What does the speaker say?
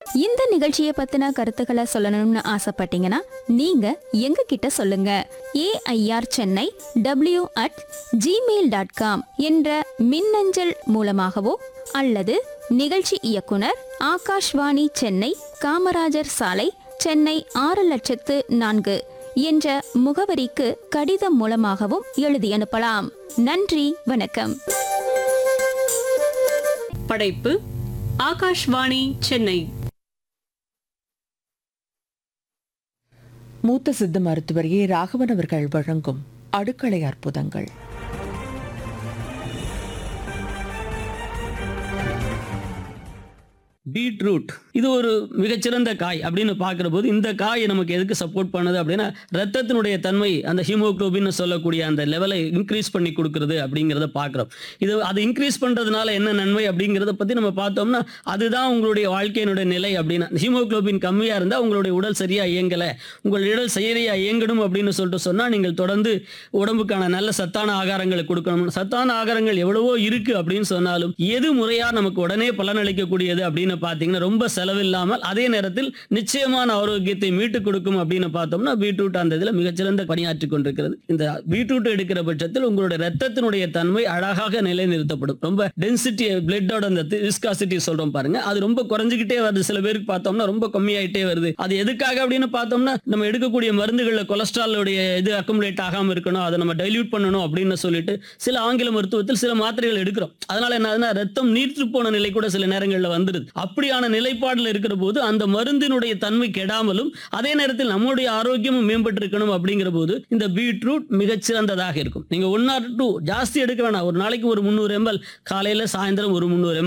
இந்த நிகழ்ச்சியை பத்தின கருத்துக்களை சொல்லணும்னு ஆசைப்பட்டீங்கன்னா நீங்க எங்க கிட்ட சொல்லுங்க AIR Chennai W at Gmail dot com என்ற மின்னஞ்சல் மூலமாகவோ அல்லது நிகழ்ச்சி இயக்குனர் ஆகாஷ்வாணி சென்னை காமராஜர் சாலை சென்னை ஆறு லட்சத்து நான்கு என்ற முகவரிக்கு கடிதம் மூலமாகவும் எழுதி அனுப்பலாம் நன்றி வணக்கம் படைப்பு ஆகாஷ்வாணி சென்னை மூத்த சித்த மருத்துவர் ஏ ராகவன் அவர்கள் வழங்கும் அடுக்களை அற்புதங்கள் பீட்ரூட் இது ஒரு மிகச்சிறந்த காய் அப்படின்னு பார்க்குற போது இந்த காய் நமக்கு எதுக்கு சப்போர்ட் பண்ணுது அப்படின்னா ரத்தத்தினுடைய தன்மை அந்த ஹீமோகுளோபின்னு சொல்லக்கூடிய அந்த லெவலை இன்க்ரீஸ் பண்ணி கொடுக்குறது அப்படிங்கிறத பார்க்குறோம் இது அது இன்க்ரீஸ் பண்ணுறதுனால என்ன நன்மை அப்படிங்கிறத பற்றி நம்ம பார்த்தோம்னா அதுதான் உங்களுடைய வாழ்க்கையினுடைய நிலை அப்படின்னா ஹீமோகுளோபின் கம்மியாக இருந்தால் உங்களுடைய உடல் சரியாக இயங்கலை உங்கள் உடல் சரியாக இயங்கணும் அப்படின்னு சொல்லிட்டு சொன்னால் நீங்கள் தொடர்ந்து உடம்புக்கான நல்ல சத்தான ஆகாரங்களை கொடுக்கணும் சத்தான ஆகாரங்கள் எவ்வளவோ இருக்கு அப்படின்னு சொன்னாலும் எது முறையா நமக்கு உடனே பலனளிக்கக்கூடியது அப்படின்னு பார்த்தீங்கன்னா ரொம்ப செலவில்லாமல் அதே நேரத்தில் நிச்சயமான ஆரோக்கியத்தை மீட்டு கொடுக்கும் அப்படின்னு பார்த்தோம்னா பீட்ரூட் அந்த இதில் மிகச்சிறந்த பணியாற்றி கொண்டிருக்கிறது இந்த பீட்ரூட் எடுக்கிற பட்சத்தில் உங்களுடைய ரத்தத்தினுடைய தன்மை அழகாக நிலைநிறுத்தப்படும் ரொம்ப டென்சிட்டி பிளட்டோட அந்த விஸ்காசிட்டி சொல்றோம் பாருங்க அது ரொம்ப குறைஞ்சிக்கிட்டே வருது சில பேருக்கு பார்த்தோம்னா ரொம்ப கம்மியாயிட்டே வருது அது எதுக்காக அப்படின்னு பார்த்தோம்னா நம்ம எடுக்கக்கூடிய மருந்துகள்ல கொலஸ்ட்ராலுடைய இது அக்குமுலேட் ஆகாம இருக்கணும் அதை நம்ம டைல்யூட் பண்ணணும் அப்படின்னு சொல்லிட்டு சில ஆங்கில மருத்துவத்தில் சில மாத்திரைகள் எடுக்கிறோம் அதனால என்ன ஆகுதுன்னா ரத்தம் நீர்த்து போன நிலை கூட சில நேரங்களில் வந்துருது அப்படியான நிலைப்பாடுல இருக்கிற போது அந்த மருந்தினுடைய தன்மை கெடாமலும் அதே நேரத்தில் நம்முடைய ஆரோக்கியமும் மேம்பட்டு இருக்கணும் அப்படிங்கிற போது இந்த பீட்ரூட் மிகச்சிறந்ததாக இருக்கும் நீங்க ஒன் ஆர் டூ ஜாஸ்தி எடுக்க வேணாம் ஒரு நாளைக்கு ஒரு முந்நூறு எம்எல் காலையில சாயந்தரம் ஒரு முந்நூறு